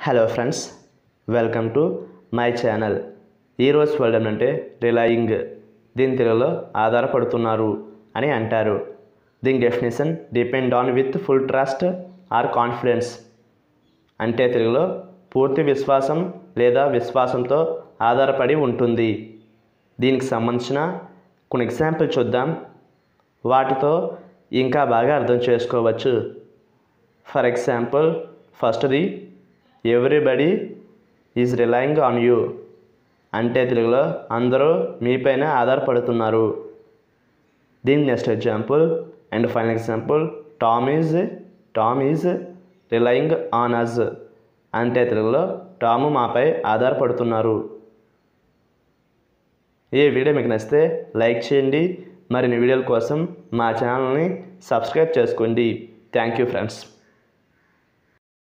hello friends welcome to my channel ఈరోజు word అంటే relying దీని తెలుగులో ఆధారపడుతున్నారు అని అంటారు దీని definition depend on with full trust or confidence అంటే తెలుగులో పూర్తి విశ్వాసం లేదా విశ్వాసంతో ఆధారపడి ఉంటుంది దీనికి సంబంధించిన కొన్ని ఎగ్జాంపుల్ చూద్దాం వాటితో ఇంకా బాగా అర్థం చేసుకోవచ్చు ఫర్ ఎగ్జాంపుల్ ఫస్ట్ది everybody is relying on you అంటే తెలుగులో అందరూ మీపైన ఆధారపడుతున్నారు దీని next example and final example Tom is Tom is relying on us అంటే తెలుగులో టాము మాపై ఆధారపడుతున్నారు ఈ వీడియో మీకు నచ్చితే లైక్ చేయండి మరిన్ని వీడియోల కోసం మా ఛానల్ని సబ్స్క్రైబ్ చేసుకోండి థ్యాంక్ యూ ఫ్రెండ్స్